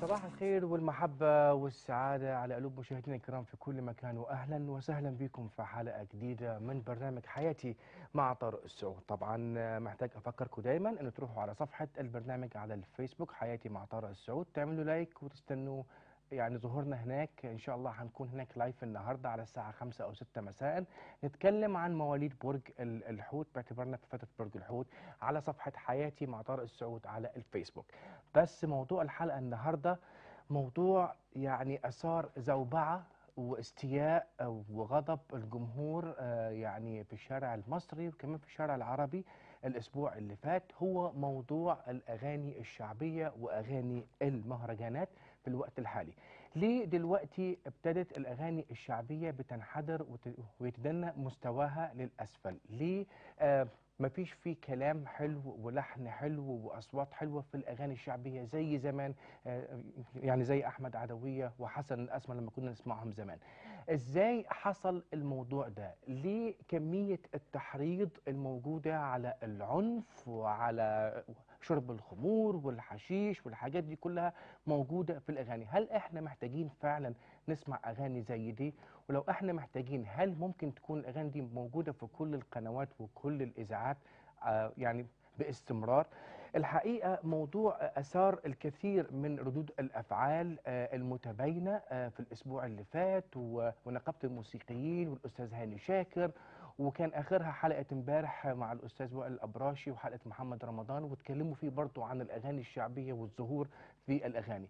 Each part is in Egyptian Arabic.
صباح الخير والمحبة والسعادة على قلوب مشاهدينا الكرام في كل مكان وأهلا وسهلا بكم في حلقة جديدة من برنامج حياتي مع طارق السعود طبعا محتاج أفكركم دايما أن تروحوا على صفحة البرنامج على الفيسبوك حياتي مع طارق السعود تعملوا لايك وتستنوا يعني ظهورنا هناك ان شاء الله هنكون هناك لايف النهارده على الساعه 5 او 6 مساء نتكلم عن مواليد برج ال- الحوت باعتبارنا في فتره برج الحوت على صفحه حياتي مع طارق السعود على الفيسبوك بس موضوع الحلقه النهارده موضوع يعني اثار زوبعه واستياء وغضب الجمهور آه، يعني في الشارع المصري وكمان في الشارع العربي الاسبوع اللي فات هو موضوع الاغاني الشعبيه واغاني المهرجانات في الوقت الحالي ليه دلوقتي ابتدت الاغاني الشعبيه بتنحدر وت- ويتدنى مستواها للاسفل ليه آه مفيش فيه كلام حلو ولحن حلو واصوات حلوه في الاغاني الشعبيه زي زمان آه يعني زي احمد عدويه وحسن الاسمر لما كنا نسمعهم زمان ازاي حصل الموضوع ده ليه كميه التحريض الموجوده على العنف وعلى شرب الخمور والحشيش والحاجات دي كلها موجوده في الاغاني هل احنا محتاجين فعلا نسمع اغاني زي دي ولو احنا محتاجين هل ممكن تكون الاغاني دي موجوده في كل القنوات وكل الاذاعات آه يعني باستمرار الحقيقه موضوع اثار الكثير من ردود الافعال آه المتباينه آه في الاسبوع اللي فات و- ونقابه الموسيقيين والاستاذ هاني شاكر وكان اخرها حلقه امبارح مع الاستاذ وائل الابراشي وحلقه محمد رمضان واتكلموا فيه برضو عن الاغاني الشعبيه والظهور في الاغاني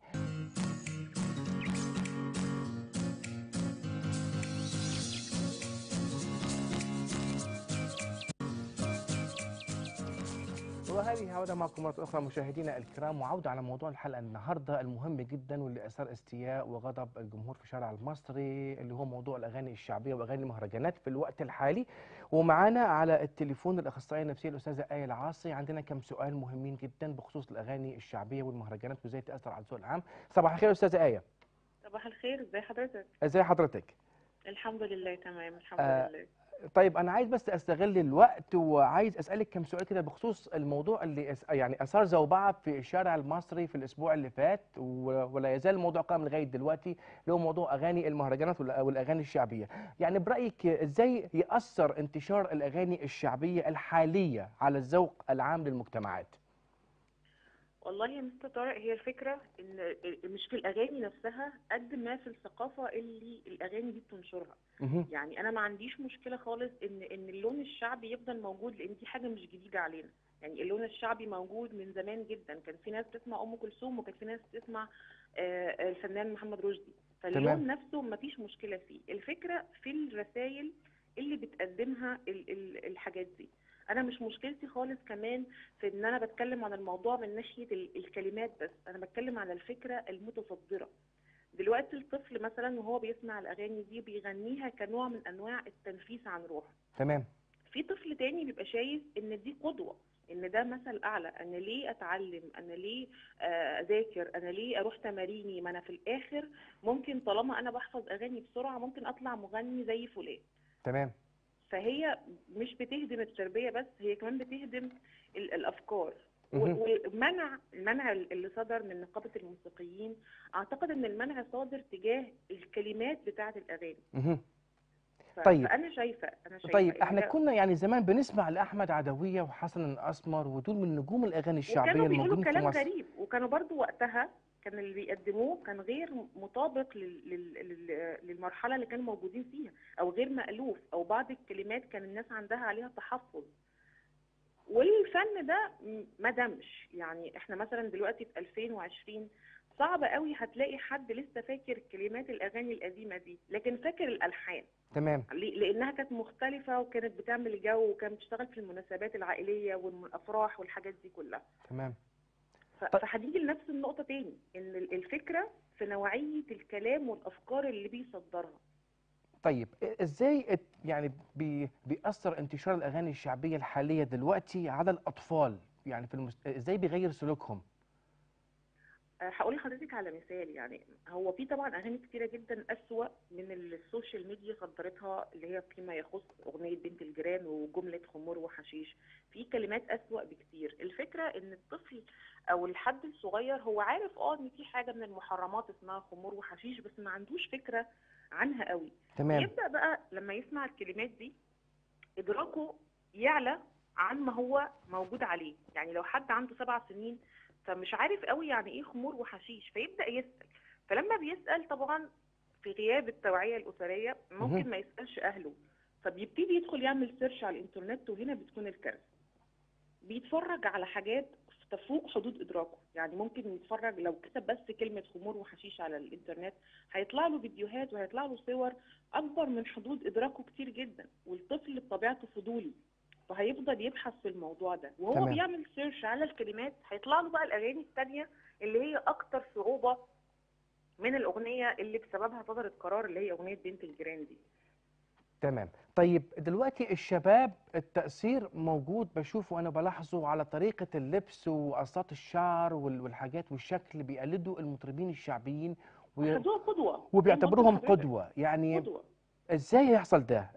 وهذه عودة معكم مرة أخرى مشاهدينا الكرام وعودة على موضوع الحلقة النهاردة المهم جدا واللي أثار استياء وغضب الجمهور في الشارع المصري اللي هو موضوع الأغاني الشعبية وأغاني المهرجانات في الوقت الحالي ومعانا على التليفون الأخصائية النفسية الأستاذة آية العاصي عندنا كم سؤال مهمين جدا بخصوص الأغاني الشعبية والمهرجانات وإزاي تأثر على الذوق العام صباح الخير أستاذة آية صباح الخير ازي حضرتك إزاي حضرتك؟ الحمد لله تمام الحمد آه، لله طيب انا عايز بس استغل الوقت وعايز اسالك كم سؤال كده بخصوص الموضوع اللي أس- يعني اثار زوبعه في الشارع المصري في الاسبوع اللي فات و- ولا يزال الموضوع قائم لغايه دلوقتي اللي هو موضوع اغاني المهرجانات والأ- والاغاني الشعبيه يعني برايك ازاي ياثر انتشار الاغاني الشعبيه الحاليه على الذوق العام للمجتمعات والله يا مستر طارق هي الفكره ان مش في الاغاني نفسها قد ما في الثقافه اللي الاغاني دي بتنشرها مهم. يعني انا ما عنديش مشكله خالص ان ان اللون الشعبي يفضل موجود لان دي حاجه مش جديده علينا يعني اللون الشعبي موجود من زمان جدا كان في ناس بتسمع ام كلثوم وكان في ناس بتسمع آه، الفنان محمد رشدي فاللون تمام. نفسه ما فيش مشكله فيه الفكره في الرسائل اللي بتقدمها ال- ال- الحاجات دي انا مش مشكلتي خالص كمان في ان انا بتكلم عن الموضوع من ناحيه ال- الكلمات بس انا بتكلم على الفكره المتصدره دلوقتي الطفل مثلا وهو بيسمع الاغاني دي بيغنيها كنوع من انواع التنفيس عن روحه تمام في طفل تاني بيبقى شايف ان دي قدوه ان ده مثل اعلى انا ليه اتعلم انا ليه آه، اذاكر انا ليه اروح تماريني ما انا في الاخر ممكن طالما انا بحفظ اغاني بسرعه ممكن اطلع مغني زي فلان تمام فهي مش بتهدم التربيه بس هي كمان بتهدم ال- الافكار مهم. والمنع المنع اللي صدر من نقابه الموسيقيين اعتقد ان المنع صادر تجاه الكلمات بتاعه الاغاني مهم. ف- طيب. فانا شايفه انا شايفه طيب إن احنا ده- كنا يعني زمان بنسمع لاحمد عدويه وحسن الاسمر ودول من نجوم الاغاني الشعبيه وكانوا بيقولوا الموجودين في كلام مصر غريب وكانوا برضو وقتها كان اللي بيقدموه كان غير مطابق لل... لل... لل... للمرحله اللي كانوا موجودين فيها او غير مألوف او بعض الكلمات كان الناس عندها عليها تحفظ والفن ده م- ما دمش يعني احنا مثلا دلوقتي في 2020 صعب قوي هتلاقي حد لسه فاكر كلمات الاغاني القديمه دي لكن فاكر الالحان تمام ليه؟ لانها كانت مختلفه وكانت بتعمل جو وكانت بتشتغل في المناسبات العائليه والافراح والحاجات دي كلها تمام ف- طيب. فهنيجي لنفس النقطة تاني إن ال- الفكرة في نوعية الكلام والأفكار اللي بيصدرها طيب ازاي ات- يعني بي بيأثر انتشار الاغاني الشعبيه الحاليه دلوقتي على الاطفال يعني في المست... ازاي بيغير سلوكهم أه، هقول لحضرتك على مثال يعني هو في طبعا اغاني كتيره جدا اسوأ من اللي السوشيال ميديا صدرتها اللي هي فيما يخص اغنيه بنت الجيران وجمله خمور وحشيش في كلمات اسوأ بكتير الفكره ان الطفل او الحد الصغير هو عارف اه ان في حاجه من المحرمات اسمها خمور وحشيش بس ما عندوش فكره عنها قوي تمام يبدا بقى لما يسمع الكلمات دي ادراكه يعلى عن ما هو موجود عليه يعني لو حد عنده سبع سنين فمش عارف قوي يعني ايه خمور وحشيش فيبدا يسال فلما بيسال طبعا في غياب التوعيه الاسريه مهم. ممكن ما يسالش اهله فبيبتدي يدخل يعمل سيرش على الانترنت وهنا بتكون الكارثه بيتفرج على حاجات تفوق حدود ادراكه يعني ممكن يتفرج لو كتب بس كلمه خمور وحشيش على الانترنت هيطلع له فيديوهات وهيطلع له صور اكبر من حدود ادراكه كتير جدا والطفل بطبيعته فضولي فهيفضل يبحث في الموضوع ده وهو تمام. تمام. بيعمل سيرش على الكلمات هيطلع له بقى الاغاني التانية اللي هي اكتر صعوبة من الاغنية اللي بسببها صدرت قرار اللي هي اغنية بنت الجيران دي تمام طيب دلوقتي الشباب التأثير موجود بشوفه أنا بلاحظه على طريقة اللبس وقصات الشعر وال- والحاجات والشكل بيقلدوا المطربين الشعبيين وي- خدوها قدوة وبيعتبروهم زي ما قلت لحضرتك، قدوة يعني قدوة ازاي يحصل ده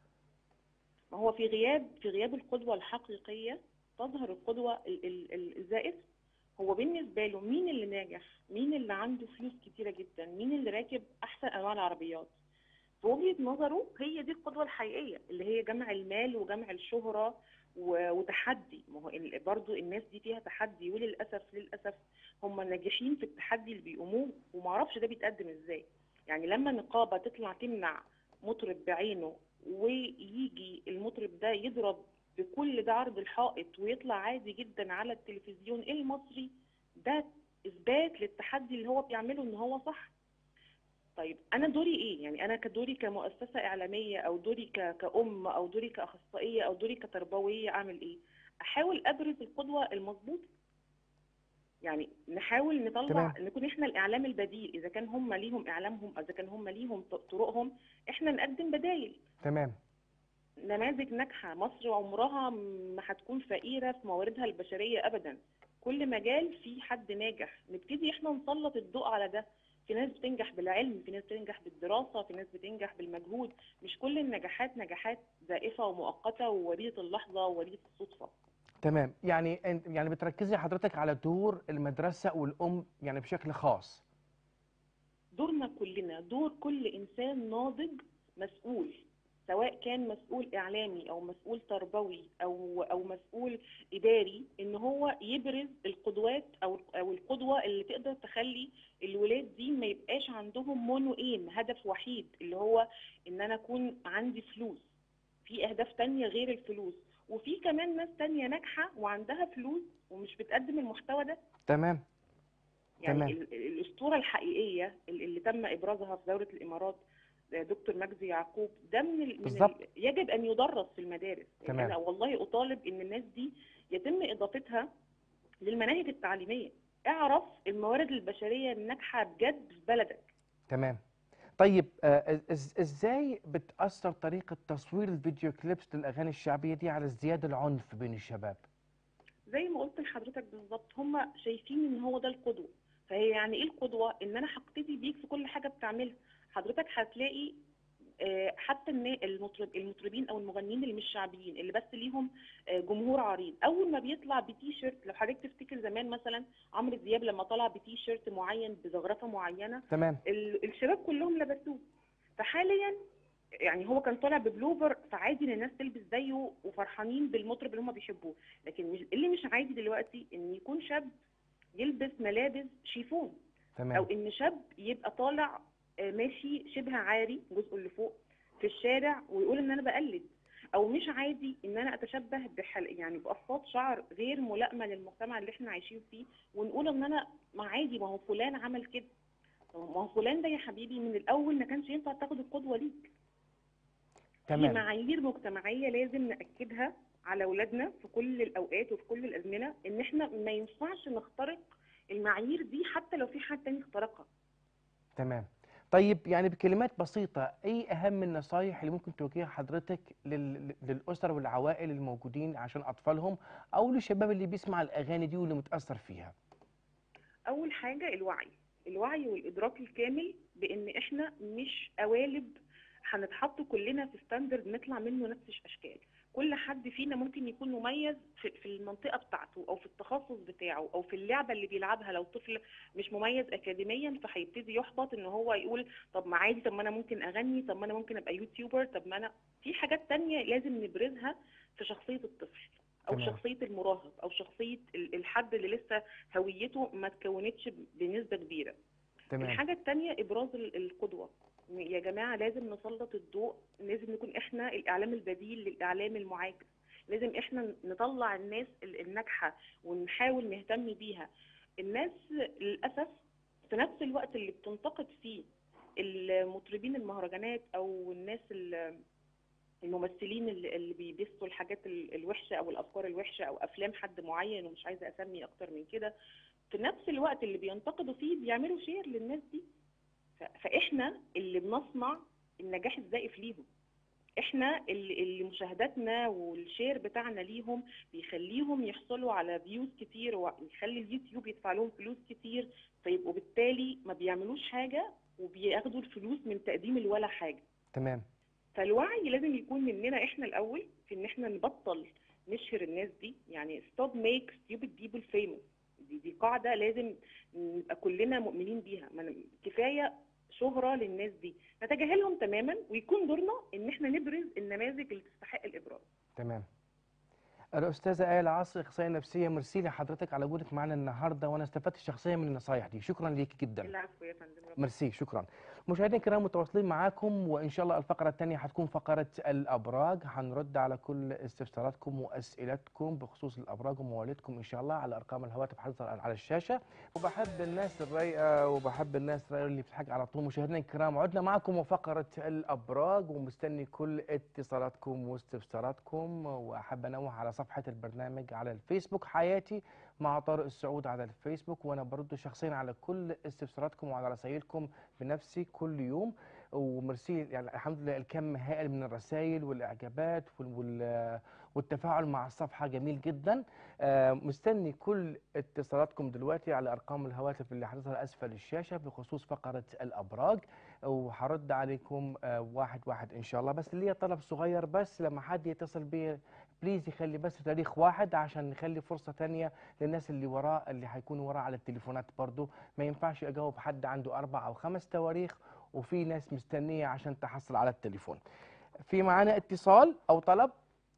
ما هو في غياب في غياب القدوة الحقيقية تظهر القدوة ال- ال- ال- الزائف هو بالنسبة له مين اللي ناجح مين اللي عنده فلوس كتيرة جدا مين اللي راكب أحسن أنواع العربيات في وجهة نظره هي دي القدوة الحقيقية اللي هي جمع المال وجمع الشهرة و- وتحدي ما هو ال- برضو الناس دي فيها تحدي وللأسف للأسف هم ناجحين في التحدي اللي بيقوموه ومعرفش ده بيتقدم ازاي يعني لما نقابة تطلع تمنع مطرب بعينه ويجي المطرب ده يضرب بكل ده عرض الحائط ويطلع عادي جدا على التلفزيون المصري ده اثبات للتحدي اللي هو بيعمله ان هو صح طيب انا دوري ايه يعني انا كدوري كمؤسسه اعلاميه او دوري ك- كأم او دوري كاخصائيه او دوري كتربويه اعمل ايه احاول ابرز القدوه المظبوطه يعني نحاول نطلع تمام. نكون احنا الاعلام البديل اذا كان هم ليهم اعلامهم اذا كان هم ليهم ط- طرقهم احنا نقدم بدايل تمام نماذج ناجحه مصر عمرها ما هتكون فقيره في مواردها البشريه ابدا كل مجال فيه حد ناجح نبتدي احنا نسلط الضوء على ده في ناس بتنجح بالعلم في ناس بتنجح بالدراسه في ناس بتنجح بالمجهود مش كل النجاحات نجاحات زائفه ومؤقته ووليده اللحظه ووليده الصدفه تمام يعني أنت- يعني بتركزي حضرتك على دور المدرسة والأم يعني بشكل خاص دورنا كلنا دور كل انسان ناضج مسؤول سواء كان مسؤول اعلامي او مسؤول تربوي او او مسؤول اداري ان هو يبرز القدوات او او القدوه اللي تقدر تخلي الولاد دي ما يبقاش عندهم مونو ايم هدف وحيد اللي هو ان انا اكون عندي فلوس في اهداف تانية غير الفلوس وفي كمان ناس تانية ناجحه وعندها فلوس ومش بتقدم المحتوى ده تمام يعني تمام. ال- ال- الاسطوره الحقيقيه ال- اللي تم ابرازها في دوله الامارات آه، دكتور مجدي يعقوب ده من, ال... من بالظبط. ال... يجب ان يدرس في المدارس تمام. يعني انا والله اطالب ان الناس دي يتم اضافتها للمناهج التعليميه اعرف الموارد البشريه الناجحه بجد في بلدك تمام طيب آه، إز- ازاي بتأثر طريقة تصوير الفيديو كليبس للأغاني الشعبية دي على ازدياد العنف بين الشباب زي ما قلت لحضرتك بالظبط هم شايفين ان هو ده القدوه فهي يعني ايه القدوه ان انا هقتدي بيك في كل حاجه بتعملها حضرتك هتلاقي آه، حتى النا- المطرب المطربين او المغنيين اللي مش شعبيين اللي بس ليهم آه، جمهور عريض اول ما بيطلع بتي شيرت لو حضرتك تفتكر زمان مثلا عمرو دياب لما طلع بتي شيرت معين بزخرفه معينه تمام ال- الشباب كلهم لبسوه فحاليا يعني هو كان طالع ببلوفر فعادي ان الناس تلبس زيه وفرحانين بالمطرب اللي هم بيحبوه لكن مش اللي مش عادي دلوقتي ان يكون شاب يلبس ملابس شيفون او تمام ان شاب يبقى طالع آه، ماشي شبه عاري جزء اللي فوق في الشارع ويقول ان انا بقلد او مش عادي ان انا اتشبه بحل يعني بقصات شعر غير ملائمه للمجتمع اللي احنا عايشين فيه ونقول ان انا ما عادي ما هو فلان عمل كده ما هو فلان ده يا حبيبي من الاول ما كانش ينفع تاخد القدوه ليك في تمام معايير مجتمعيه لازم ناكدها على اولادنا في كل الاوقات وفي كل الازمنه ان احنا ما ينفعش نخترق المعايير دي حتى لو في حد تاني اخترقها تمام طيب يعني بكلمات بسيطة ايه اهم النصايح اللي ممكن توجهها حضرتك لل... للأسر والعوائل الموجودين عشان أطفالهم أو للشباب اللي بيسمع الأغاني دي واللي متأثر فيها اول حاجه الوعي الوعي والادراك الكامل بان احنا مش قوالب هنتحط كلنا في ستاندرد نطلع منه نفس الاشكال كل حد فينا ممكن يكون مميز في في المنطقه بتاعته او في التخصص بتاعه او في اللعبه اللي بيلعبها لو طفل مش مميز اكاديميا فهيبتدي يحبط ان هو يقول طب ما عادي طب ما انا ممكن اغني طب ما انا ممكن ابقى يوتيوبر طب ما انا في حاجات تانية لازم نبرزها في شخصيه الطفل او تمام. شخصيه المراهق او شخصيه ال- الحد اللي لسه هويته ما اتكونتش بنسبه كبيره تمام الحاجة التانية إبراز ال- القدوة يا جماعة لازم نسلط الضوء لازم نكون إحنا الإعلام البديل للإعلام المعاكس لازم إحنا نطلع الناس ال- الناجحة ونحاول نهتم بيها الناس للأسف في نفس الوقت اللي بتنتقد فيه المطربين المهرجانات أو الناس ال- الممثلين اللي اللي بيبثوا الحاجات ال- الوحشة أو الأفكار الوحشة أو أفلام حد معين ومش عايزة أسمي أكتر من كده في نفس الوقت اللي بينتقدوا فيه بيعملوا شير للناس دي ف- فاحنا اللي بنصنع النجاح الزائف ليهم احنا اللي, اللي مشاهداتنا والشير بتاعنا ليهم بيخليهم يحصلوا على فيوز كتير ويخلي اليوتيوب يدفع لهم فلوس كتير فيبقوا بالتالي ما بيعملوش حاجة وبياخدوا الفلوس من تقديم الولا حاجة تمام فالوعي لازم يكون مننا احنا الاول في ان احنا نبطل نشهر الناس دي يعني stop make stupid people famous دي, دي قاعده لازم نبقى كلنا مؤمنين بيها ما ن- كفايه شهره للناس دي نتجاهلهم تماما ويكون دورنا ان احنا نبرز النماذج اللي تستحق الابراز تمام الأستاذة آية العاصي أخصائية نفسية مرسي لحضرتك على وجودك معنا النهاردة وأنا استفدت شخصيا من النصايح دي شكرا ليك جدا العفو يا فندم ربنا ميرسي شكرا مشاهدينا الكرام متواصلين معاكم وان شاء الله الفقره الثانيه حتكون فقره الابراج هنرد على كل استفساراتكم واسئلتكم بخصوص الابراج ومواليدكم ان شاء الله على ارقام الهواتف حتظهر على الشاشه وبحب الناس الرايقه وبحب الناس الرايقه اللي بتضحك على طول مشاهدينا الكرام عدنا معكم وفقره الابراج ومستني كل اتصالاتكم واستفساراتكم واحب انوه على صفحه البرنامج على الفيسبوك حياتي مع طارق السعود على الفيسبوك وانا برد شخصيا على كل استفساراتكم وعلى رسائلكم بنفسي كل يوم ومرسي يعني الحمد لله الكم هائل من الرسائل والاعجابات وال- وال- والتفاعل مع الصفحه جميل جدا آه، مستني كل اتصالاتكم دلوقتي على ارقام الهواتف اللي هتظهر اسفل الشاشه بخصوص فقره الابراج وهرد عليكم آه، واحد واحد ان شاء الله بس ليا طلب صغير بس لما حد يتصل بي بليز يخلي بس تاريخ واحد عشان نخلي فرصه تانية للناس اللي وراه اللي هيكونوا وراه على التليفونات برضو ما ينفعش اجاوب حد عنده اربع او خمس تواريخ وفي ناس مستنيه عشان تحصل على التليفون في معانا اتصال او طلب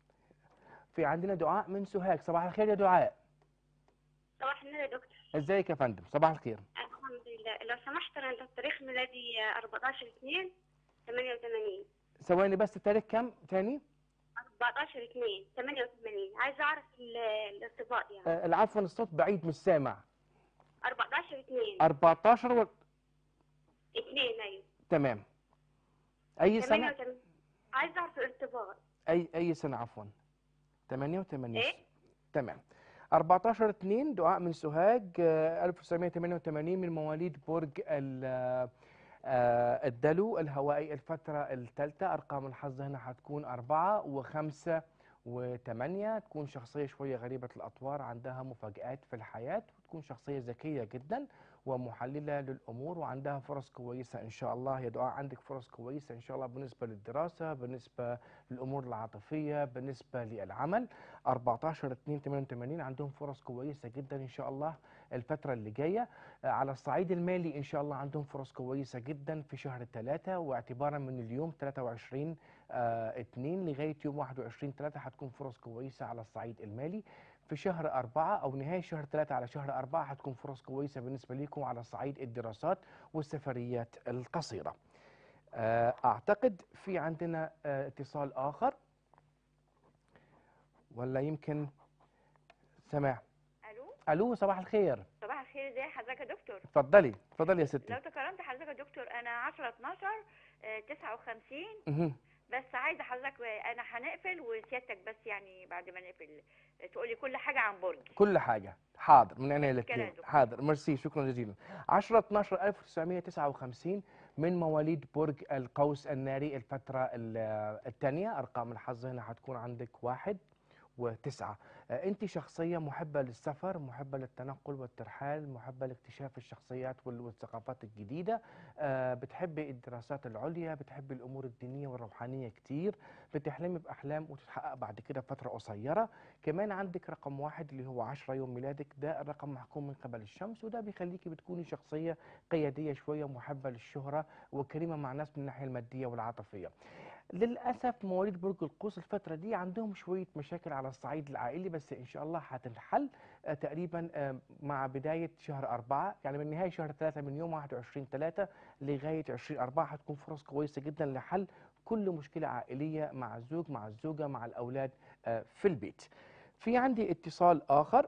في عندنا دعاء من سوهاج صباح الخير يا دعاء صباح النور يا دكتور ازيك يا فندم صباح الخير الحمد لله لو سمحت انا ده تاريخ ميلادي 14 2 88 ثواني بس التاريخ كام تاني 14 2 88 عايزه اعرف ال- الارتباط يعني آه العفو الصوت بعيد مش سامع 14 2 14 و... 2 ايوه تمام اي سنه 88 عايزه اعرف الارتباط اي اي سنه عفوا 88 إيه؟ تمام 14 2 دعاء من سوهاج آه، 1988 من مواليد برج ال- آه، الدلو الهوائي الفترة الثالثة أرقام الحظ هنا هتكون أربعة وخمسة وثمانية تكون شخصية شوية غريبة الأطوار عندها مفاجآت في الحياة وتكون شخصية ذكية جدا ومحللة للأمور وعندها فرص كويسة إن شاء الله يا دعاء عندك فرص كويسة إن شاء الله بالنسبة للدراسة بالنسبة للأمور العاطفية بالنسبة للعمل 14 2 88 عندهم فرص كويسة جدا إن شاء الله الفترة اللي جاية آه، على الصعيد المالي إن شاء الله عندهم فرص كويسة جدا في شهر ثلاثة واعتبارا من اليوم 23 آه 2 لغاية يوم 21 3 هتكون فرص كويسة على الصعيد المالي في شهر أربعة أو نهاية شهر ثلاثة على شهر أربعة هتكون فرص كويسة بالنسبة لكم على صعيد الدراسات والسفريات القصيرة آه، أعتقد في عندنا آه، اتصال آخر ولا يمكن سماع الو ألو صباح الخير صباح الخير ازي حضرتك يا دكتور اتفضلي اتفضلي يا ستي لو تكرمت حضرتك يا دكتور انا 10 12 آه، 59 مهم. بس عايزه حضرتك انا هنقفل وسيادتك بس يعني بعد ما نقفل تقولي كل حاجه عن برج كل حاجة حاضر من عينيا كده يا الاثنين دكتور. حاضر ميرسي شكرا جزيلا 10 12 1959 من مواليد برج القوس الناري الفترة الثانية أرقام الحظ هنا هتكون عندك واحد وتسعة آه، أنت شخصية محبة للسفر محبة للتنقل والترحال محبة لاكتشاف الشخصيات وال- والثقافات الجديدة آه، بتحبي الدراسات العليا بتحبي الأمور الدينية والروحانية كتير بتحلمي بأحلام وتتحقق بعد كده بفترة قصيرة كمان عندك رقم واحد اللي هو 10 يوم ميلادك ده الرقم محكوم من قبل الشمس وده بيخليكي بتكوني شخصية قيادية شوية محبة للشهرة وكريمة مع الناس من الناحية المادية والعاطفية للأسف مواليد برج القوس الفترة دي عندهم شوية مشاكل على الصعيد العائلي بس إن شاء الله هتنحل آه، تقريبا آه، مع بداية شهر أربعة يعني من نهاية شهر ثلاثة من يوم 21 ثلاثة لغاية 20 أربعة هتكون فرص كويسة جدا لحل كل مشكلة عائلية مع الزوج مع الزوجة مع الأولاد آه، في البيت في عندي اتصال آخر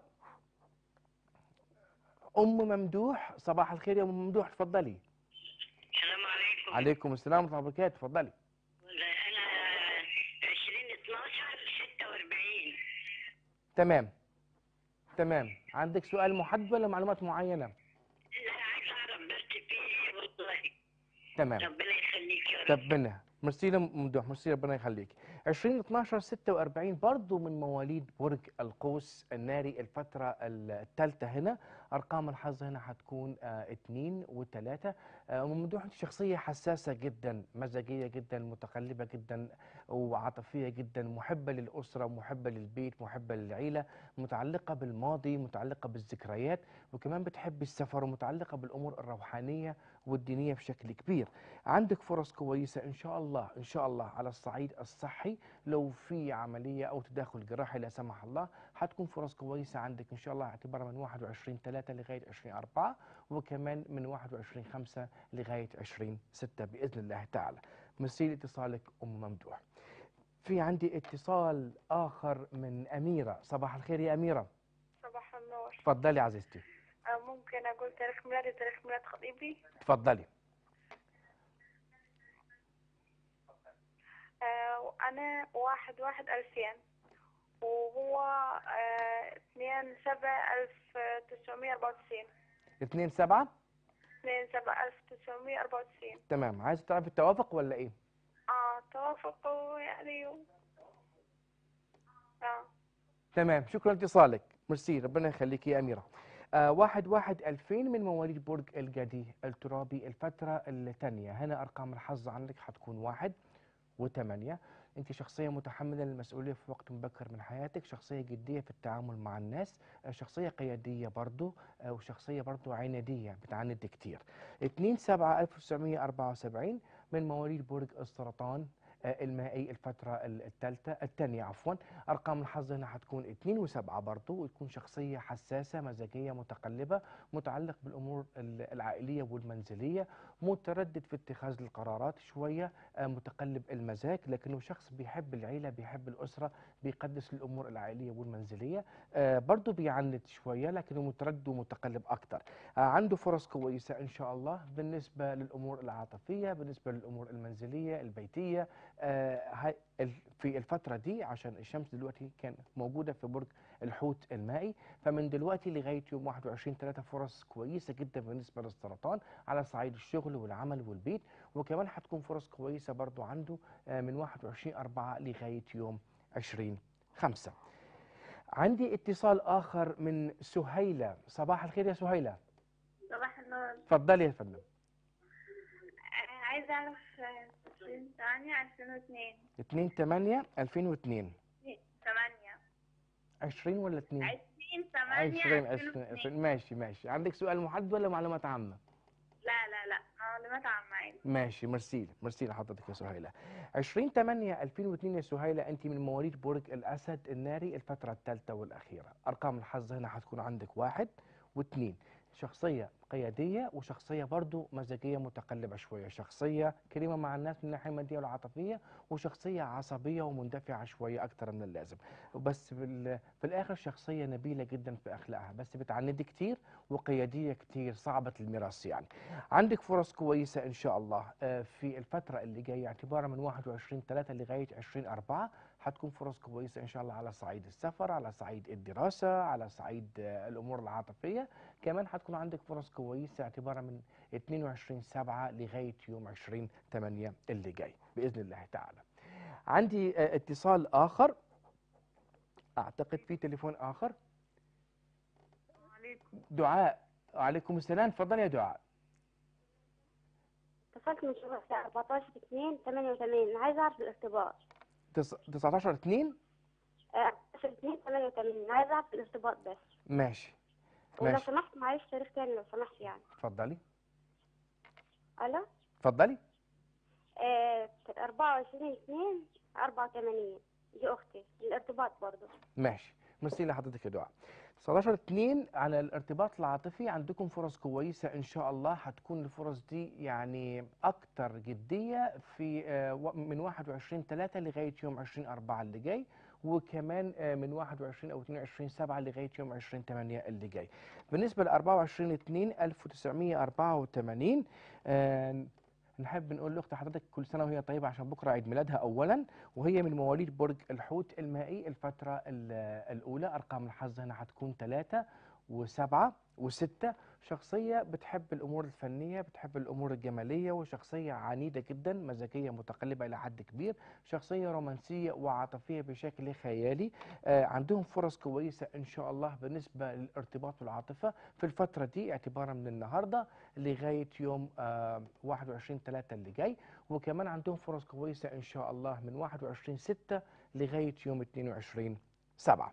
أم ممدوح صباح الخير يا أم ممدوح تفضلي السلام عليكم عليكم السلام ورحمة الله وبركاته تفضلي انا 20 12 46 تمام تمام عندك سؤال محدد ولا معلومات معينة لا عايز اعرف درت فيه ايه والله تمام ربنا يخليك يا رب ربنا ميرسي لم- ممدوح ميرسي ربنا يخليك 20 12 46 برضو من مواليد برج القوس الناري الفترة الثالثة هنا أرقام الحظ هنا هتكون آه اثنين وثلاثة آه ممدوح أنت شخصية حساسة جدا مزاجية جدا متقلبة جدا وعاطفية جدا محبة للأسرة محبة للبيت محبة للعيلة متعلقة بالماضي متعلقة بالذكريات وكمان بتحب السفر ومتعلقة بالأمور الروحانية والدينية بشكل كبير عندك فرص كويسة إن شاء الله إن شاء الله على الصعيد الصحي لو في عملية أو تداخل جراحي لا سمح الله هتكون فرص كويسة عندك إن شاء الله اعتبارا من 21 3 لغاية 20 4 وكمان من 21 5 لغاية 20 6 بإذن الله تعالى مثيل اتصالك أم ممدوح في عندي اتصال آخر من أميرة صباح الخير يا أميرة صباح النور تفضلي عزيزتي آه، ممكن أقول تاريخ ميلادي وتاريخ ميلاد خطيبي تفضلي آه، وأنا واحد واحد ألفين وهو آه، اثنين سبعة ألف تسعمية أربعة وتسعين 2 7 اثنين سبعة ألف تسعمية أربعة وتسعين تمام عايز تعرف التوافق ولا إيه؟ آه توافقوا يعني و... آه تمام شكرا لاتصالك ميرسي ربنا يخليك يا أميرة آه واحد واحد ألفين من مواليد برج الجدي الترابي الفترة الثانية هنا أرقام الحظ عندك حتكون واحد وثمانية أنت شخصية متحملة للمسؤولية في وقت مبكر من حياتك شخصية جدية في التعامل مع الناس آه، شخصية قيادية برضو آه، وشخصية برضو عنادية بتعند كتير 2 7 1974 من مواليد برج السرطان آه، المائي الفترة الثالثة الثانية عفوا أرقام الحظ هنا حتكون 2 وسبعة برضو وتكون شخصية حساسة مزاجية متقلبة متعلق بالأمور ال- العائلية والمنزلية متردد في اتخاذ القرارات شوية آه، متقلب المزاج لكنه شخص بيحب العيلة بيحب الأسرة بيقدس الأمور العائلية والمنزلية آه، برضو بيعند شوية لكنه متردد ومتقلب أكتر آه، عنده فرص كويسة إن شاء الله بالنسبة للأمور العاطفية بالنسبة للأمور المنزلية البيتية آه، هاي- ال- في الفترة دي عشان الشمس دلوقتي كان موجودة في برج الحوت المائي فمن دلوقتي لغاية يوم 21 3 فرص كويسة جدا بالنسبة للسرطان على صعيد الشغل والعمل والبيت وكمان هتكون فرص كويسة برضو عنده آه، من 21 4 لغاية يوم 20 5 عندي اتصال آخر من سهيلة صباح الخير يا سهيلة صباح النور تفضلي يا فندم عايزة أعرف عشرين ثمانية ألفين واثنين 2 8 2002 ثمانية 20 ولا 2 عشرين ثمانية 20 20 20 ماشي ماشي عندك سؤال محدد ولا معلومات عامة لا لا لا معلومات عامة عادي ماشي ميرسي ميرسي لحضرتك يا سهيلة 20 8 2002 يا سهيلة أنت من مواليد برج الأسد الناري الفترة الثالثة والأخيرة أرقام الحظ هنا هتكون عندك واحد واثنين شخصية قيادية وشخصية برضو مزاجية متقلبة شوية شخصية كريمة مع الناس من الناحية المادية والعاطفية وشخصية عصبية ومندفعة شوية أكتر من اللازم بس في, في الآخر شخصية نبيلة جدا في أخلاقها بس بتعندي كتير وقيادية كتير صعبة المراس يعني عندك فرص كويسة إن شاء الله آه، في الفترة اللي جاية اعتبارا من 21 3 لغاية 20 4 هتكون فرص كويسة إن شاء الله على صعيد السفر على صعيد الدراسة على صعيد آه، الأمور العاطفية كمان هتكون عندك فرص كويسة اعتبارا من 22 7 لغاية يوم 20 8 اللي جاي بإذن الله تعالى عندي آه، اتصال آخر اعتقد في تليفون اخر عليكم دعاء وعليكم السلام تفضل يا دعاء اتصلت من شهر الساعة 14 2 88 عايزة أعرف الارتباط تس- 19 2 آه، 14 2 88 عايزة أعرف الارتباط بس ماشي ولو ماشي سمحت معلش تاريخ تاني لو سمحت يعني اتفضلي ألو اتفضلي آه 24 2 84 دي أختي الارتباط برضو ماشي ميرسي لحضرتك يا دعاء 19 2 على الارتباط العاطفي عندكم فرص كويسة إن شاء الله هتكون الفرص دي يعني أكتر جدية في آه، و- من 21 3 لغاية يوم 20 4 اللي جاي وكمان آه، من 21 أو 22 7 لغاية يوم 20 8 اللي جاي بالنسبة ل 24 2 1984 آه، نحب نقول لاخت حضرتك كل سنه وهي طيبه عشان بكره عيد ميلادها اولا وهي من مواليد برج الحوت المائي الفتره ال- الاولى ارقام الحظ هنا هتكون ثلاثة وسبعة وستة شخصية بتحب الأمور الفنية بتحب الأمور الجمالية وشخصية عنيدة جدا مزاجية متقلبة إلى حد كبير شخصية رومانسية وعاطفية بشكل خيالي آه عندهم فرص كويسة إن شاء الله بالنسبة للارتباط والعاطفة في الفترة دي اعتبارا من النهاردة لغاية يوم آه 21 3 اللي جاي وكمان عندهم فرص كويسة إن شاء الله من 21 6 لغاية يوم 22 7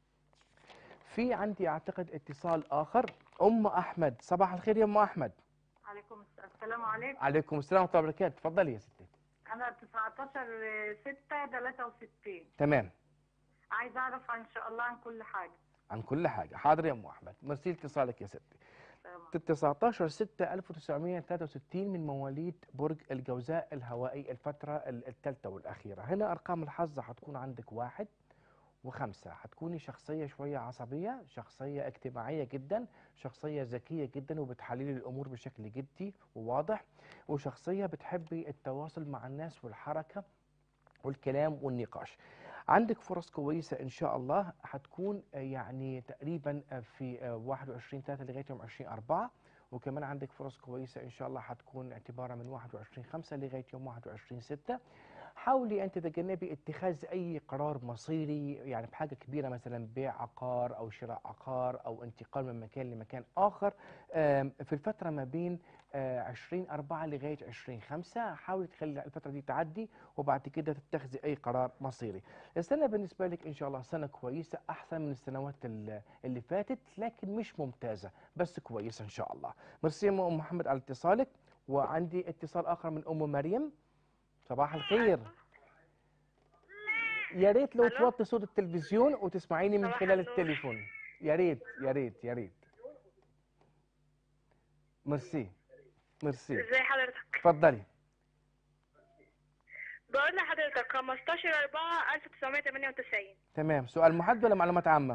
في عندي أعتقد اتصال آخر أم أحمد صباح الخير يا أم أحمد عليكم السلام عليكم عليكم السلام ورحمة الله وبركاته تفضلي يا ستي انا 19 6 63 تمام عايزه اعرف ان شاء الله عن كل حاجه عن كل حاجة حاضر يا أم أحمد مرسي اتصالك يا ستي تمام. 19 6 1963 من مواليد برج الجوزاء الهوائي الفترة الثالثة والأخيرة هنا أرقام الحظ هتكون عندك واحد وخمسة هتكوني شخصية شوية عصبية شخصية اجتماعية جدا شخصية ذكية جدا وبتحللي الأمور بشكل جدي وواضح وشخصية بتحبي التواصل مع الناس والحركة والكلام والنقاش عندك فرص كويسة إن شاء الله هتكون آه، يعني تقريبا آه، في آه، 21 3 لغاية يوم 20 4 وكمان عندك فرص كويسة إن شاء الله هتكون اعتبارا من 21 5 لغاية يوم 21 6 حاولي أن تتجنبي اتخاذ أي قرار مصيري يعني بحاجة كبيرة مثلا بيع عقار أو شراء عقار أو انتقال من مكان لمكان آخر آم، في الفترة ما بين آه، 20 4 لغاية 20 5 حاولي تخلي الفترة دي تعدي وبعد كده تتخذي أي قرار مصيري السنة بالنسبة لك إن شاء الله سنة كويسة أحسن من السنوات ال- اللي فاتت لكن مش ممتازة بس كويسة إن شاء الله ميرسي يا أم محمد على اتصالك وعندي اتصال آخر من أم مريم صباح الخير يا ريت لو ألو؟ توطي صوت التلفزيون وتسمعيني من صباح خلال النور. التليفون يا ريت يا ريت يا ريت ميرسي ميرسي ازي حضرتك اتفضلي بقول لحضرتك 15 4 1998 تمام سؤال محدد ولا معلومات عامة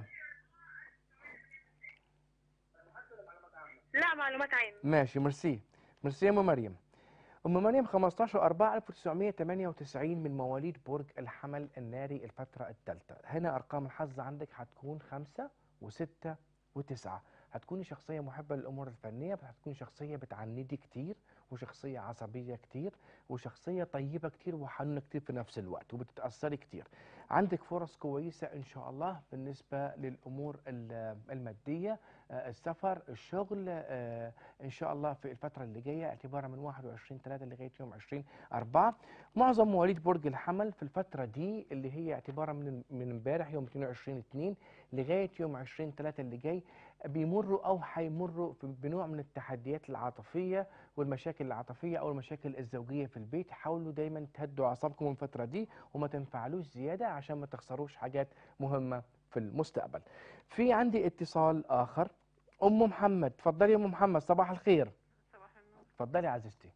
لا معلومات عامة ماشي ميرسي ميرسي يا ام مريم ام مريم 15 4 1998 من مواليد برج الحمل الناري الفتره الثالثه هنا ارقام الحظ عندك هتكون خمسة وستة وتسعة هتكوني شخصية محبة للأمور الفنية بس هتكوني شخصية بتعندي كتير وشخصية عصبية كتير وشخصية طيبة كتير وحنونة كتير في نفس الوقت وبتتأثري كتير عندك فرص كويسة إن شاء الله بالنسبة للأمور ال- المادية آه، السفر الشغل آه، ان شاء الله في الفتره اللي جايه اعتبارا من 21 3 لغايه يوم 20 4 معظم مواليد برج الحمل في الفتره دي اللي هي اعتبارا من من امبارح يوم 22 2 لغايه يوم 20 3 اللي جاي بيمروا او هيمروا في- بنوع من التحديات العاطفيه والمشاكل العاطفيه او المشاكل الزوجيه في البيت حاولوا دايما تهدوا اعصابكم الفتره دي وما تنفعلوش زياده عشان ما تخسروش حاجات مهمه في المستقبل في عندي اتصال اخر ام محمد اتفضلي يا ام محمد صباح الخير صباح النور اتفضلي عزيزتي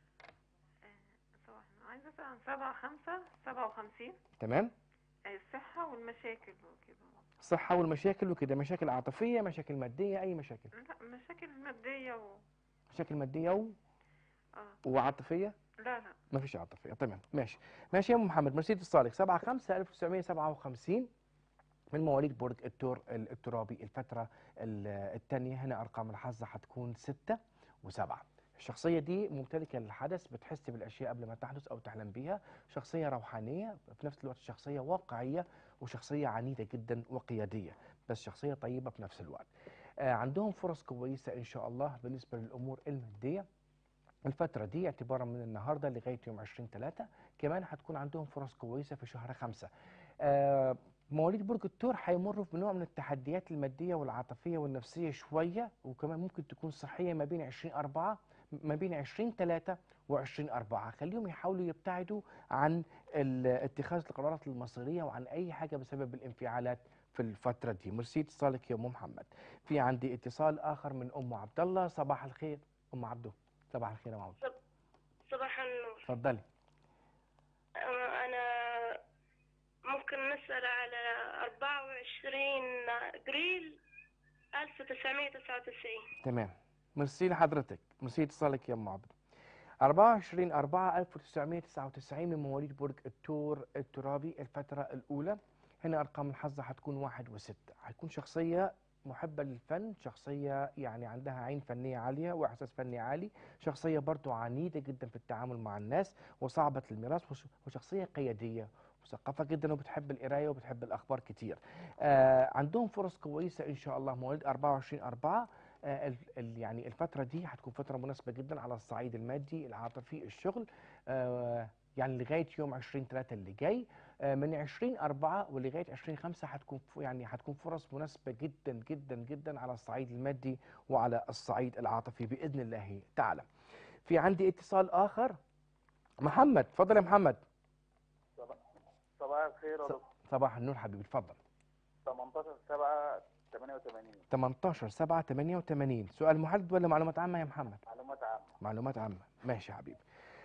صباح النور عايزة أسأل عن سبعة خمسة سبعة وخمسين تمام الصحة والمشاكل وكده الصحه والمشاكل وكده مشاكل عاطفيه مشاكل ماديه اي مشاكل لا مشاكل مادية و... مشاكل ماديه و... اه وعاطفيه لا لا ما فيش عاطفيه تمام ماشي ماشي يا ام محمد ميرسي اتصالك 7 5 1957 من مواليد برج الثور الترابي الفتره الثانيه هنا ارقام الحظ هتكون 6 و7 الشخصية دي ممتلكة للحدث بتحس بالأشياء قبل ما تحدث أو تحلم بيها شخصية روحانية في نفس الوقت شخصية واقعية وشخصية عنيدة جدا وقيادية بس شخصية طيبة في نفس الوقت آه، عندهم فرص كويسة إن شاء الله بالنسبة للأمور المادية الفترة دي اعتبارا من النهاردة لغاية يوم 20 3 كمان هتكون عندهم فرص كويسة في شهر خمسة آه، مواليد برج الثور هيمروا بنوع من التحديات المادية والعاطفية والنفسية شوية وكمان ممكن تكون صحية ما بين 20 4 ما بين 20 3 و20 4 خليهم يحاولوا يبتعدوا عن ال- اتخاذ القرارات المصيرية وعن أي حاجة بسبب الانفعالات في الفترة دي مرسي اتصالك يا أم محمد في عندي اتصال آخر من أم عبد الله صباح الخير أم عبدو صباح الخير يا أم عبدو صباح النور اتفضلي آه، أنا ممكن نسأل على أربعة وعشرين أبريل ألف وتسعمية تسعة وتسعين تمام ميرسي لحضرتك ميرسي اتصالك يا ام عبد 24 4 1999 من مواليد برج الثور الترابي الفترة الأولى هنا أرقام الحظ هتكون واحد وستة هتكون شخصية محبة للفن شخصية يعني عندها عين فنية عالية وإحساس فني عالي شخصية برضو عنيدة جدا في التعامل مع الناس وصعبة الميراث وش- وشخصية قيادية مثقفة جدا وبتحب القراية وبتحب الأخبار كتير آه عندهم فرص كويسة إن شاء الله مواليد 24 4 آه، ال- ال- يعني الفترة دي هتكون فترة مناسبة جدا على الصعيد المادي العاطفي الشغل آه، يعني لغاية يوم 20 3 اللي جاي آه، من 20 4 ولغاية 20 5 هتكون ف- يعني هتكون فرص مناسبة جدا جدا جدا على الصعيد المادي وعلى الصعيد العاطفي بإذن الله تعالى. في عندي اتصال آخر محمد تفضل يا محمد صباح الخير يا ص- دكتور صباح النور حبيبي اتفضل 18 7 88 18 7 88 سؤال محدد ولا معلومات عامة يا محمد؟ معلومات عامة معلومات عامة ماشي يا حبيبي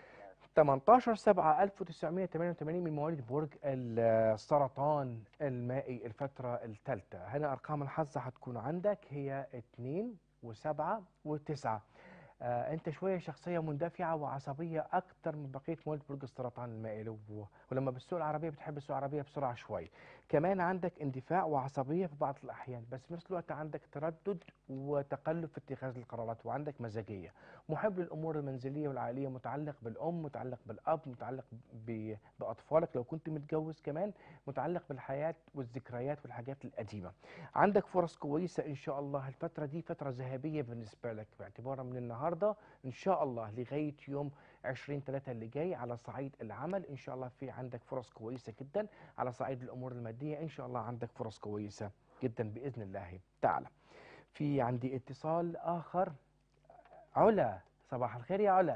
18 7 1988 من مواليد برج السرطان المائي الفترة الثالثة هنا أرقام الحظ هتكون عندك هي 2 و7 و9 آه انت شويه شخصيه مندفعه وعصبيه اكتر من بقيه مواليد برج السرطان المائي لو- ولما بتسوق العربيه بتحب تسوق العربيه بسرعه شويه كمان عندك اندفاع وعصبيه في بعض الاحيان بس في نفس الوقت عندك تردد وتقلب في اتخاذ القرارات وعندك مزاجيه محب للامور المنزليه والعائليه متعلق بالام متعلق بالاب متعلق ب- باطفالك لو كنت متجوز كمان متعلق بالحياه والذكريات والحاجات القديمه عندك فرص كويسه ان شاء الله الفتره دي فتره ذهبيه بالنسبه لك باعتبارها من النهارده ان شاء الله لغايه يوم 20 3 اللي جاي على صعيد العمل ان شاء الله في عندك فرص كويسه جدا على صعيد الامور الماديه ان شاء الله عندك فرص كويسه جدا باذن الله تعالى في عندي اتصال اخر علا صباح الخير يا علا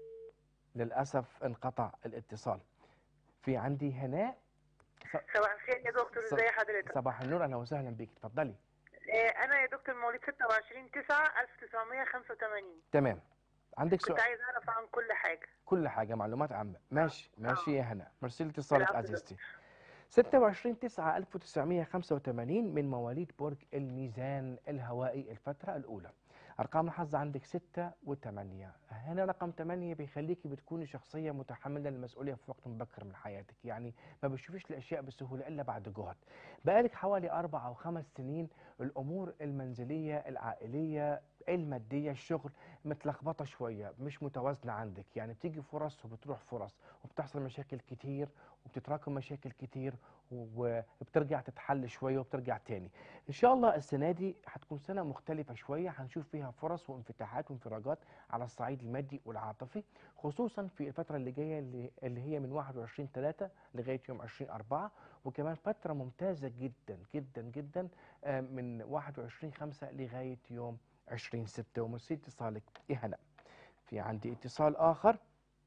للاسف انقطع الاتصال في عندي هناء صباح الخير يا دكتور صب- ازي حضرتك صباح النور اهلا وسهلا بك اتفضلي آه، انا يا دكتور مواليد 26 9 1985 تمام عندك كنت سؤال عايز اعرف عن كل حاجه كل حاجة معلومات عامة ماشي ماشي يا هنا ميرسي لاتصالك العفو. عزيزتي 26 9 1985 من مواليد برج الميزان الهوائي الفترة الأولى أرقام الحظ عندك 6 و8 هنا رقم 8 بيخليكي بتكوني شخصية متحملة للمسؤولية في وقت مبكر من حياتك يعني ما بتشوفيش الأشياء بسهولة إلا بعد جهد بقالك حوالي أربع أو خمس سنين الأمور المنزلية العائلية المادية الشغل متلخبطة شوية مش متوازنة عندك يعني بتيجي فرص وبتروح فرص وبتحصل مشاكل كتير وبتتراكم مشاكل كتير وبترجع تتحل شوية وبترجع تاني إن شاء الله السنة دي هتكون سنة مختلفة شوية هنشوف فيها فرص وانفتاحات وانفراجات على الصعيد المادي والعاطفي خصوصا في الفترة اللي جاية اللي, اللي هي من 21 3 لغاية يوم 20 4 وكمان فترة ممتازة جدا جدا جدا آه، من 21 5 لغاية يوم 20 6 ومرسي اتصالك يا هلا في عندي اتصال آخر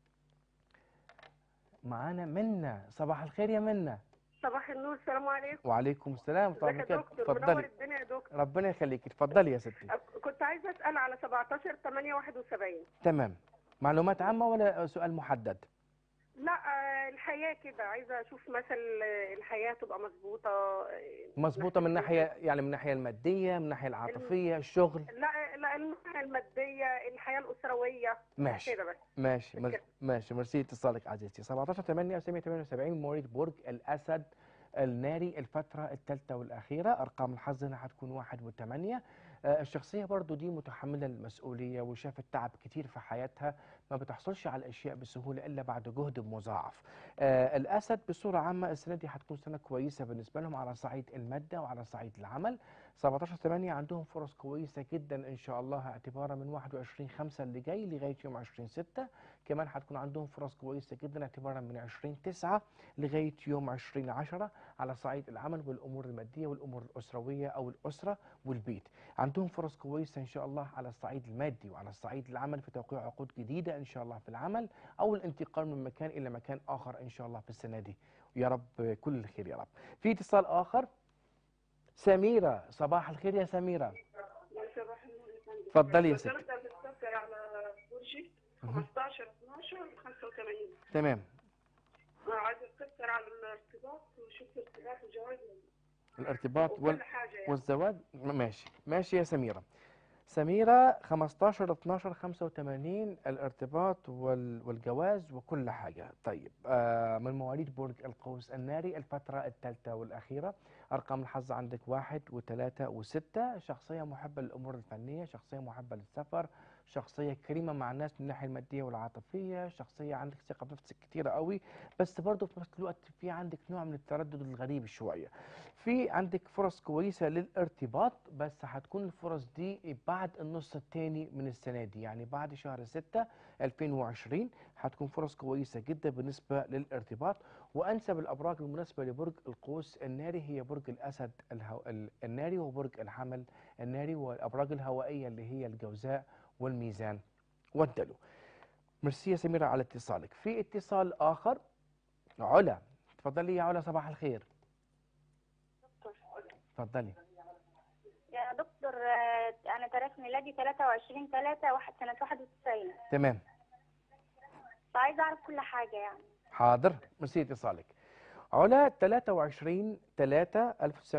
معانا منا صباح الخير يا منا صباح النور السلام عليكم وعليكم السلام ورحمة ازيك الله يا وبركاته دكتور منور اتفضلي الدنيا يا دكتور ربنا يخليك اتفضلي يا ستي أ- كنت عايزه اسال على 17 8 71 تمام معلومات عامة ولا سؤال محدد لا آه، الحياه كده عايزه اشوف مثلا الحياه تبقى مظبوطه آه، مظبوطة من ناحية يعني من الناحية المادية من الناحية العاطفية الشغل لا لا الناحيه الماديه الحياه الاسرويه ماشي كده بس ماشي مز... كده. ماشي ميرسي اتصالك عزيزتي 17 8 1978 مواليد برج الاسد الناري الفترة الثالثة والأخيرة أرقام الحظ هنا هتكون واحد وثمانية آه، الشخصية برضو دي متحملة المسؤولية وشافت تعب كتير في حياتها ما بتحصلش على الأشياء بسهولة إلا بعد جهد مضاعف آه، الأسد بصورة عامة السنة دي هتكون سنة كويسة بالنسبة لهم على صعيد المادة وعلى صعيد العمل 17 8 عندهم فرص كويسة جدا إن شاء الله اعتبارا من 21 5 اللي جاي لغاية يوم 20 6 كمان هتكون عندهم فرص كويسة جدا اعتبارا من 20 9 لغاية يوم 20 10 على صعيد العمل والأمور المادية والأمور الأسروية أو الأسرة والبيت عندهم فرص كويسة إن شاء الله على الصعيد المادي وعلى الصعيد العمل في توقيع عقود جديدة إن شاء الله في العمل أو الانتقال من مكان إلى مكان آخر إن شاء الله في السنة دي ويا رب كل الخير يا رب في اتصال آخر سميرة صباح الخير يا سميرة صباح النور يا فندم. اتفضلي يا ستي. بس أنا بتفكر على برجي مهم. 15 12 85 تمام أنا عايزة أتذكر على الارتباط وشوف ارتباط وجواز الارتباط وكل وال... حاجة يعني. والزواج م- ماشي ماشي يا سميرة سميرة 15 12 85 الارتباط وال... والجواز وكل حاجة طيب آه من مواليد برج القوس الناري الفترة الثالثة والأخيرة أرقام الحظ عندك واحد وثلاثة وستة شخصية محبة للأمور الفنية شخصية محبة للسفر شخصية كريمة مع الناس من الناحية المادية والعاطفية شخصية عندك ثقة بنفسك كتيرة قوي بس برضه في نفس الوقت في عندك نوع من التردد الغريب شوية في عندك فرص كويسة للارتباط بس هتكون الفرص دي بعد النص الثاني من السنة دي يعني بعد شهر 6 2020 هتكون فرص كويسة جدا بالنسبة للارتباط وأنسب الأبراج المناسبة لبرج القوس الناري هي برج الأسد الهو... ال- الناري وبرج الحمل الناري والأبراج الهوائية اللي هي الجوزاء والميزان والدلو ميرسي يا سميرة على اتصالك في اتصال آخر علا تفضلي يا علا صباح الخير تفضلي يا دكتور آه، أنا تاريخ ميلادي 23 3 واحد سنة 91 تمام فعايزة أعرف كل حاجة يعني حاضر ميرسي اتصالك علا 23 3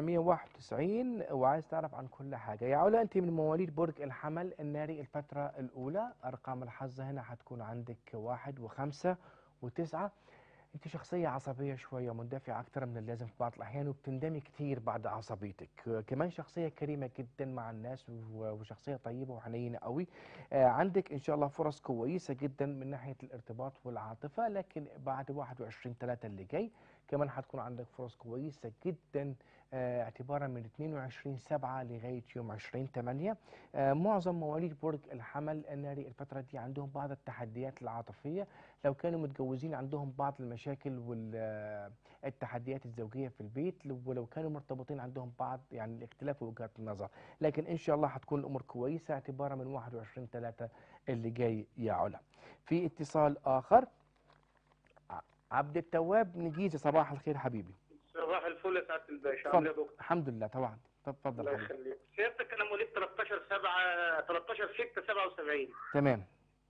1991 وعايز تعرف عن كل حاجة يا علا أنت من مواليد برج الحمل الناري الفترة الأولى أرقام الحظ هنا هتكون عندك واحد وخمسة وتسعة أنت شخصية عصبية شوية مندفعة أكثر من اللازم في بعض الأحيان وبتندمي كتير بعد عصبيتك كمان شخصية كريمة جدا مع الناس و- وشخصية طيبة وحنينة قوي آه، عندك إن شاء الله فرص كويسة جدا من ناحية الارتباط والعاطفة لكن بعد 21 3 اللي جاي كمان هتكون عندك فرص كويسة جدا آه، اعتبارا من 22 7 لغاية يوم 20 8 آه، معظم مواليد برج الحمل الناري الفترة دي عندهم بعض التحديات العاطفية لو كانوا متجوزين عندهم بعض المشاكل والتحديات الزوجية في البيت ولو كانوا مرتبطين عندهم بعض يعني الاختلاف في وجهات النظر لكن إن شاء الله هتكون الأمور كويسة اعتبارا من 21 3 اللي جاي يا علا في اتصال آخر ع- عبد التواب نجيزة صباح الخير حبيبي صباح الفل يا سعاده الباشا اتفضل. عامل ايه يا دكتور؟ الحمد لله طبعا طب اتفضل الله حبيبي يخليك سيادتك انا مواليد 13 7 13 6 77 تمام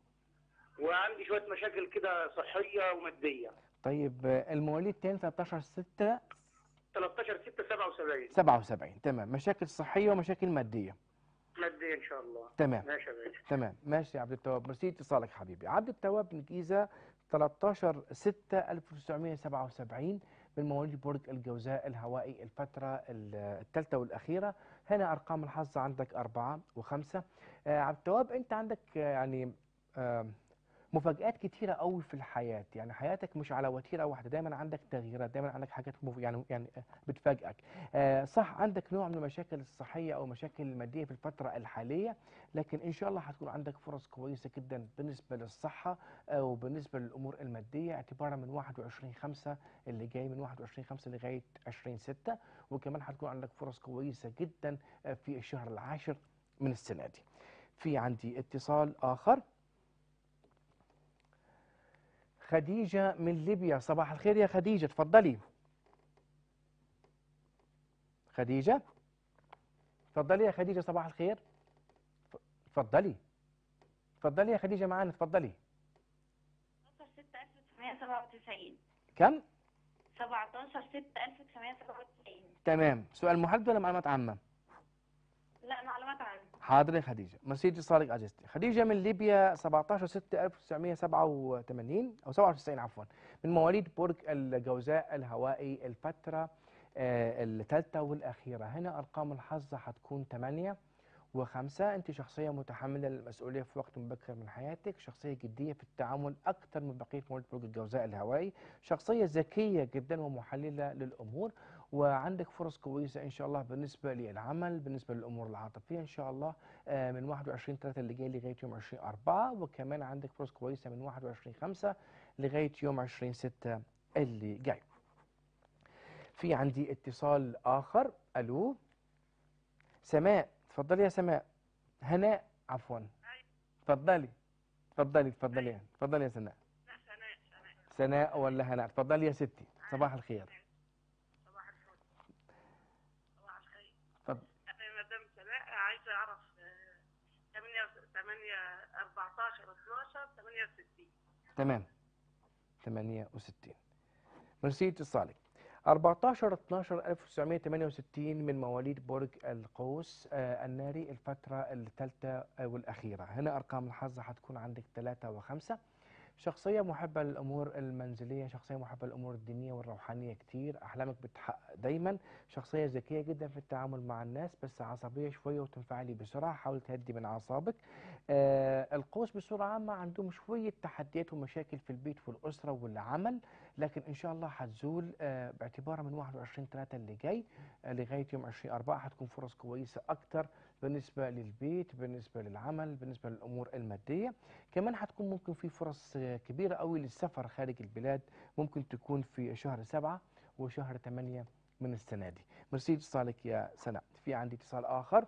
وعندي شويه مشاكل كده صحيه وماديه طيب آه، المواليد تاني 13 6 13 6 77 77 تمام مشاكل صحية ومشاكل مادية ماديه ان شاء الله تمام. ماشي يا باشا تمام ماشي يا عبد التواب ميرسي اتصالك حبيبي عبد التواب من الجيزة 13 6 1977 من مواليد برج الجوزاء الهوائي الفترة الثالثة والأخيرة هنا أرقام الحظ عندك أربعة وخمسة آه عبد التواب أنت عندك آه، يعني آه مفاجآت كتيرة قوي في الحياة يعني حياتك مش على وتيرة واحدة دايما عندك تغييرات دايما عندك حاجات مف... يعني يعني آه، بتفاجئك آه صح عندك نوع من المشاكل الصحية أو مشاكل المادية في الفترة الحالية لكن إن شاء الله هتكون عندك فرص كويسة جدا بالنسبة للصحة آه، وبالنسبة للأمور المادية اعتبارا من 21 5 اللي جاي من 21 5 لغاية 20 6 وكمان هتكون عندك فرص كويسة جدا آه، في الشهر العاشر من السنة دي في عندي اتصال آخر خديجة من ليبيا صباح الخير يا خديجة تفضلي خديجة تفضلي يا خديجة صباح الخير ف- تفضلي تفضلي يا خديجة معانا تفضلي 6 1997 كم 17 6 1997 تمام سؤال محدد ولا معلومات عامة لا معلومات عنه حاضر يا خديجة مرسي اتصالك عزيزتي خديجة من ليبيا 17 6 1987 أو 97 عفوا من مواليد برج الجوزاء الهوائي الفترة آه، الثالثة والأخيرة هنا أرقام الحظ هتكون 8 وخمسة أنت شخصية متحملة للمسؤولية في وقت مبكر من حياتك شخصية جدية في التعامل أكثر من بقية مواليد برج الجوزاء الهوائي شخصية ذكية جدا ومحللة للأمور وعندك فرص كويسة إن شاء الله بالنسبة للعمل بالنسبة للأمور العاطفية إن شاء الله آه، من 21 3 اللي جاي لغاية يوم 20 4 وكمان عندك فرص كويسة من 21 5 لغاية يوم 20 6 اللي جاي في عندي اتصال آخر ألو سماء تفضلي يا سماء هناء عفوا تفضلي تفضلي تفضلي تفضلي يا سناء سناء ولا هناء تفضلي يا ستي صباح الخير اتفضل. انا مدام سناء عايزه اعرف 8 8 14 12 68 تمام 68 ميرسي اتصالك 14 12 1968 من مواليد برج القوس آه، الناري الفترة الثالثة آه، والأخيرة هنا أرقام الحظ هتكون عندك ثلاثة وخمسة شخصية محبة للأمور المنزلية شخصية محبة للأمور الدينية والروحانية كتير أحلامك بتحقق دايما شخصية ذكية جدا في التعامل مع الناس بس عصبية شوية وتنفعلي بسرعة حاول تهدي من أعصابك آه القوس بصورة عامة عندهم شوية تحديات ومشاكل في البيت والأسرة والعمل لكن إن شاء الله هتزول آه باعتبارها من 21 3 اللي جاي آه لغاية يوم 20 4 هتكون فرص كويسة أكتر بالنسبة للبيت بالنسبة للعمل بالنسبة للأمور المادية كمان هتكون ممكن في فرص آه، كبيرة قوي للسفر خارج البلاد ممكن تكون في شهر سبعة وشهر ثمانية من السنة دي ميرسي اتصالك يا سناء في عندي اتصال آخر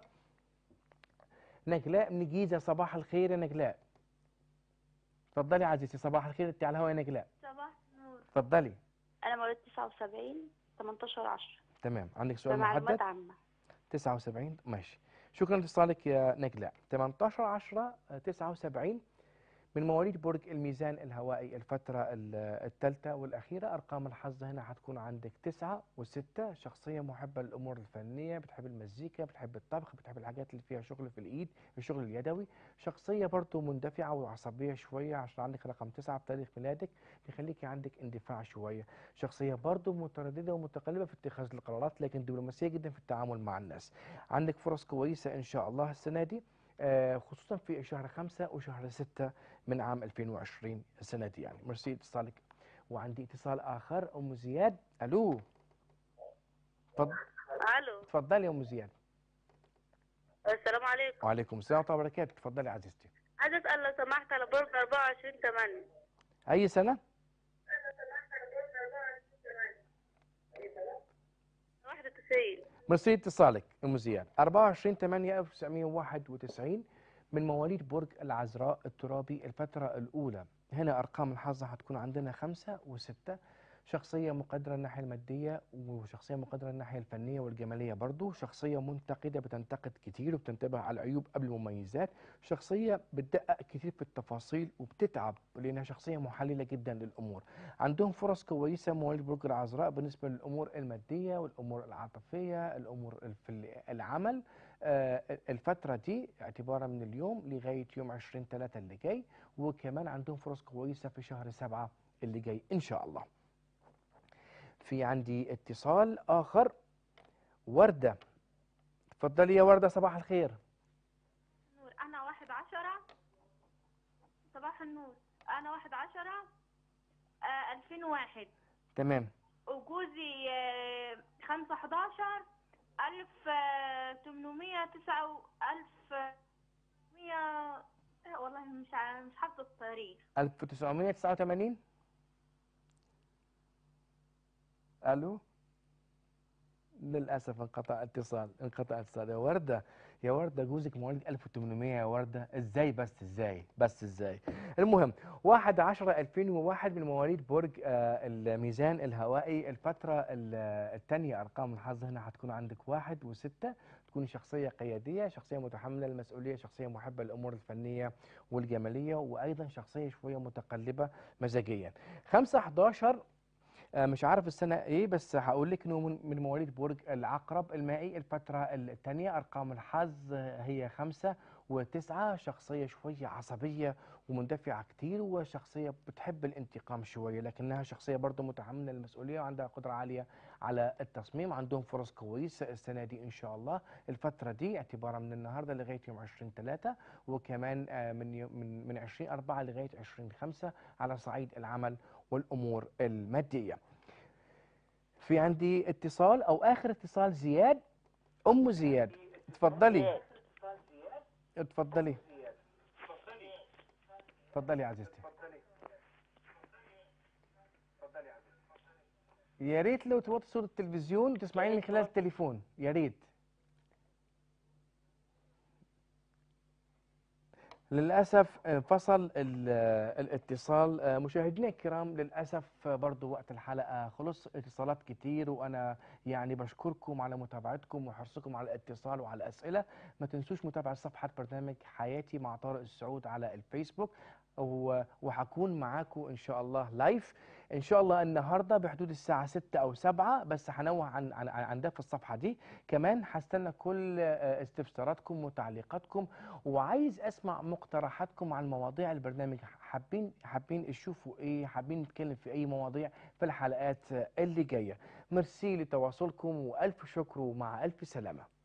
نجلاء من الجيزة صباح الخير يا نجلاء اتفضلي عزيزتي صباح الخير انت على الهوا يا نجلاء صباح النور اتفضلي انا مواليد 79 18 10 تمام عندك سؤال بمعلومات محدد عامة 79 ماشي شكرا لاتصالك يا نجلاء 18 10 79 من مواليد برج الميزان الهوائي الفترة الثالثة والأخيرة أرقام الحظ هنا هتكون عندك تسعة وستة شخصية محبة للأمور الفنية بتحب المزيكا بتحب الطبخ بتحب الحاجات اللي فيها شغل في الإيد الشغل اليدوي شخصية برضو مندفعة وعصبية شوية عشان عندك رقم تسعة بتاريخ ميلادك يخليكي عندك اندفاع شوية شخصية برضو مترددة ومتقلبة في اتخاذ القرارات لكن دبلوماسية جدا في التعامل مع الناس عندك فرص كويسة إن شاء الله السنة دي آه، خصوصا في شهر خمسة وشهر ستة من عام 2020 السنة دي يعني ميرسي اتصالك وعندي اتصال آخر أم زياد ألو تفضل الو تفضلي يا أم زياد السلام عليكم وعليكم السلام ورحمة الله وبركاته تفضلي عزيزتي عايزه اسال لو سمحت على برج 24 8 أي سنة 91 ميرسي اتصالك أم زياد 24 8 1991 من مواليد برج العذراء الترابي الفترة الأولى هنا أرقام الحظ هتكون عندنا خمسة وستة شخصية مقدرة الناحية المادية وشخصية مقدرة الناحية الفنية والجمالية برضو شخصية منتقدة بتنتقد كتير وبتنتبه على العيوب قبل المميزات شخصية بتدقق كتير في التفاصيل وبتتعب لأنها شخصية محللة جدا للأمور عندهم فرص كويسة مواليد برج العذراء بالنسبة للأمور المادية والأمور العاطفية الأمور في العمل آه، الفترة دي اعتبارا من اليوم لغاية يوم 20 3 اللي جاي وكمان عندهم فرص كويسة في شهر سبعة اللي جاي إن شاء الله في عندي اتصال آخر وردة تفضلي يا وردة صباح الخير نور انا واحد عشرة صباح النور انا واحد عشرة آه 2001 تمام وجوزي آه خمسة حداشر ألف آه تمنمية تسعة و- ألف آه، مية آه، والله مش ع- مش حافظة التاريخ 1989 الو للاسف انقطع اتصال انقطع اتصال يا ورده يا ورده جوزك مواليد 1800 يا ورده ازاي بس ازاي بس ازاي المهم 1 10 2001 من مواليد برج آه، الميزان الهوائي الفتره الثانيه ارقام الحظ هنا هتكون عندك واحد وستة تكوني شخصيه قياديه شخصيه متحمله المسؤوليه شخصيه محبه للامور الفنيه والجماليه وايضا شخصيه شويه متقلبه مزاجيا 5 11 آه، مش عارف السنة ايه بس هقول لك انه من من مواليد برج العقرب المائي الفترة الثانية ارقام الحظ آه، هي خمسة وتسعة شخصية شوية عصبية ومندفعة كتير وشخصية بتحب الانتقام شوية لكنها شخصية برضه متحملة المسؤولية وعندها قدرة عالية على التصميم عندهم فرص كويسة السنة دي إن شاء الله الفترة دي اعتبارا من النهاردة لغاية يوم 20 3 وكمان آه، من يو- من من 20 4 لغاية 20 5 على صعيد العمل والأمور المادية في عندي اتصال أو آخر اتصال زياد أم زياد اتفضلي اتفضلي اتفضلي يا عزيزتي يا ريت لو توطي صوت التلفزيون وتسمعيني من خلال التليفون يا ريت للأسف انفصل ال- الاتصال آه، مشاهدينا الكرام للأسف آه، برضو وقت الحلقة خلص اتصالات كتير وأنا يعني بشكركم على متابعتكم وحرصكم على الاتصال وعلى الأسئلة ما تنسوش متابعة صفحة برنامج حياتي مع طارق السعود على الفيسبوك و- وهكون معاكم إن شاء الله لايف إن شاء الله النهاردة بحدود الساعة 6 أو 7 بس هنوه عن عن عن ده في الصفحة دي كمان هستنى كل آه، استفساراتكم وتعليقاتكم وعايز اسمع مقترحاتكم عن مواضيع البرنامج حابين حابين تشوفوا ايه حابين نتكلم في اي مواضيع في الحلقات اللي جايه ميرسي لتواصلكم والف شكر ومع الف سلامه